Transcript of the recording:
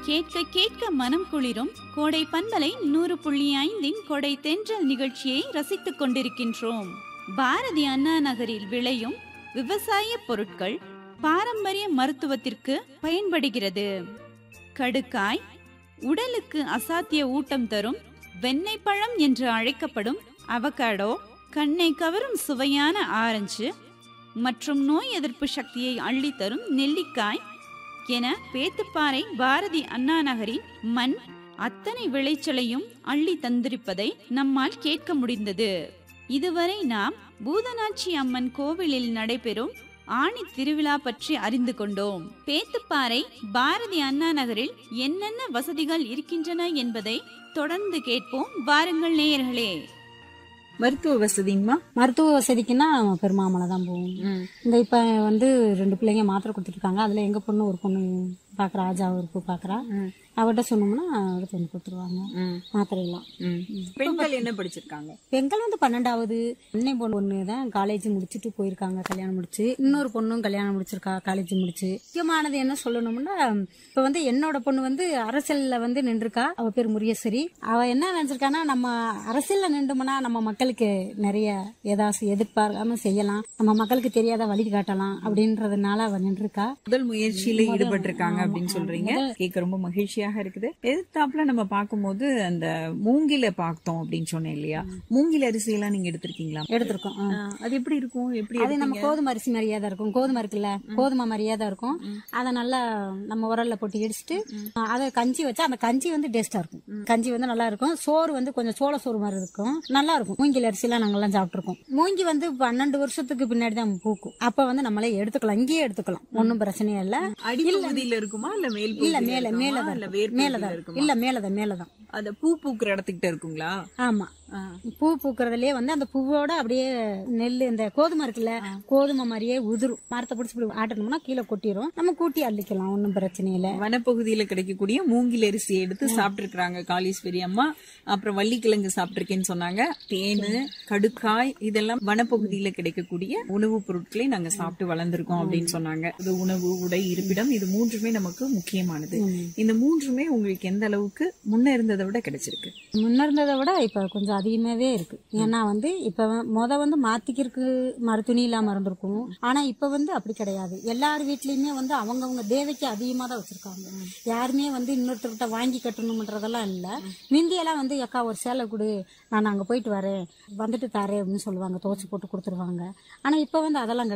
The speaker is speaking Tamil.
கேட்க கேட்க மனம் குளிரும் கோடை பண்பலை நூறு புள்ளி ஐந்தின் கொடை தென்றல் நிகழ்ச்சியை ரசித்துக் கொண்டிருக்கின்றோம் பாரதி அண்ணா நகரில் விளையும் விவசாய பொருட்கள் பாரம்பரிய மருத்துவத்திற்கு பயன்படுகிறது கடுக்காய் உடலுக்கு அசாத்திய ஊட்டம் தரும் வெண்ணெய் பழம் என்று அழைக்கப்படும் அவகாடோ கண்ணை கவரும் சுவையான ஆரஞ்சு மற்றும் நோய் எதிர்ப்பு சக்தியை அள்ளித்தரும் நெல்லிக்காய் என பேத்துப்பாறை பாரதி அண்ணா நகரின் மண் அத்தனை விளைச்சலையும் அள்ளி தந்திருப்பதை நம்மால் கேட்க முடிந்தது இதுவரை நாம் பூதனாட்சி அம்மன் கோவிலில் நடைபெறும் ஆணி திருவிழா பற்றி அறிந்து கொண்டோம் பேத்துப்பாறை பாரதி அண்ணா நகரில் என்னென்ன வசதிகள் இருக்கின்றன என்பதை தொடர்ந்து கேட்போம் வாருங்கள் நேயர்களே மருத்துவ வசதிங்கம்மா மருத்துவ வசதிக்குன்னா பெருமாமலை தான் போவோம் இந்த இப்ப வந்து ரெண்டு பிள்ளைங்க மாத்திரை கொடுத்துருக்காங்க அதுல எங்க பொண்ணு ஒரு பொண்ணு பாக்குறா ஆஜா ஒரு பாக்குறா அவர்கிட்ட சொன்னோம்னா எடுத்து வந்து கொடுத்துருவாங்க மாத்திரை எல்லாம் பெண்கள் என்ன படிச்சிருக்காங்க பெண்கள் வந்து பன்னெண்டாவது அன்னை பொண்ணு ஒண்ணு தான் காலேஜ் முடிச்சுட்டு போயிருக்காங்க கல்யாணம் முடிச்சு இன்னொரு பொண்ணும் கல்யாணம் முடிச்சிருக்கா காலேஜ் முடிச்சு முக்கியமானது என்ன சொல்லணும்னா இப்ப வந்து என்னோட பொண்ணு வந்து அரசியல்ல வந்து நின்றுருக்கா அவ பேர் முரியஸ்வரி அவ என்ன நினைச்சிருக்கான்னா நம்ம அரசியல்ல நின்றுமனா நம்ம மக்களுக்கு நிறைய ஏதாச்சும் எதிர்பார்க்காம செய்யலாம் நம்ம மக்களுக்கு தெரியாத வழி காட்டலாம் அப்படின்றதுனால அவ நின்றுருக்கா முதல் முயற்சியில ஈடுபட்டிருக்காங்க அப்படின்னு சொல்றீங்க கேட்க ரொம்ப மகிழ்ச்சியாக இருக்குது எதிர்த்தாப்புல நம்ம பார்க்கும்போது அந்த மூங்கில பார்த்தோம் அப்படின்னு சொன்னேன் இல்லையா மூங்கில் அரிசி எல்லாம் நீங்க எடுத்திருக்கீங்களா எடுத்திருக்கோம் ஆ. ஆ, அது எப்படி இருக்கும் எப்படி அது நம்ம கோதுமை அரிசி மாதிரியே தான் இருக்கும் கோதுமை இருக்குல்ல கோதுமை மாதிரியே தான் இருக்கும் அதை நல்லா நம்ம உரல்ல போட்டு இடிச்சிட்டு அதை கஞ்சி வச்சா அந்த கஞ்சி வந்து டேஸ்டா இருக்கும் கஞ்சி வந்து நல்லா இருக்கும் சோறு வந்து கொஞ்சம் சோள சோறு மாதிரி இருக்கும் நல்லா இருக்கும் மூங்கில் அரிசிலாம் நாங்கெல்லாம் சாப்பிட்டுருக்கோம் மூங்கி வந்து பன்னெண்டு வருஷத்துக்கு பின்னாடி தான் பூக்கும் அப்ப வந்து நம்மளே எடுத்துக்கலாம் இங்கேயே எடுத்துக்கலாம் ஒன்றும் பிரச்சனையே இல்ல அடிப்பகுதியில இருக்குமா இல்ல மேல் இல்ல பகுதியில மேல இருக்குமா? மேலதான் இல்ல இருக்கும். வேர் மேலதான் பகுதியில இருக்கும். இருக்குமா இல்ல மேலதான் மேலதான் அந்த பூ பூக்குற இடத்துக்கிட்ட இருக்குங்களா ஆமா ஆ. பூ பூக்குறதுலயே வந்து அந்த பூவோட அப்படியே நெல் இந்த கோதுமை இருக்குல்ல கோதுமை மாதிரியே உதிரும் மரத்தை பிடிச்சி இப்படி ஆட்டணும்னா கீழே கொட்டிரும் நம்ம கூட்டி அள்ளிக்கலாம் ஒன்றும் பிரச்சனை இல்ல வனப்பகுதியில கிடைக்கக்கூடிய மூங்கில் அரிசி எடுத்து சாப்பிட்டிருக்கிறாங்க காளீஸ்வரி அம்மா அப்புறம் வள்ளிக்கிழங்கு சாப்பிட்டிருக்கேன்னு சொன்னாங்க தேனு கடுக்காய் இதெல்லாம் வனப்பகுதியில கிடைக்கக்கூடிய உணவுப் பொருட்களை நாங்க சாப்பிட்டு வளர்ந்திருக்கோம் அப்படின்னு சொன்னாங்க இது உணவு உடை இருப்பிடம் இது மூன்றுமே நமக்கு முக்கியமானது இந்த மூன்றுமே உங்களுக்கு எந்த அளவுக்கு முன்ன இருந்ததை விட கிடைச்சிருக்கு முன்ன இருந்ததை விட இப்ப கொஞ்சம் அதிகமாவே இருக்கு ஏன்னா வந்து இப்ப வ- முத வந்து மாத்திக்கிறதுக்கு மறுத்துணி இல்லாம இருந்திருக்கும் ஆனா இப்ப வந்து அப்படி கிடையாது எல்லார் வீட்லயுமே வந்து அவங்கவங்க தேவைக்கு அதிகமா தான் வச்சிருக்காங்க யாருமே வந்து இன்னொருத்தர்கிட்ட வாங்கி கட்டணும்ன்றதெல்லாம் இல்ல மிந்தியெல்லாம் வந்து அக்கா ஒரு சேலை கொடு நான் அங்க போயிட்டு வரேன் வந்துட்டு தரேன் அப்படின்னு சொல்லுவாங்க துவச்சு போட்டு கொடுத்துருவாங்க ஆனா இப்ப வந்து அதெல்லாம்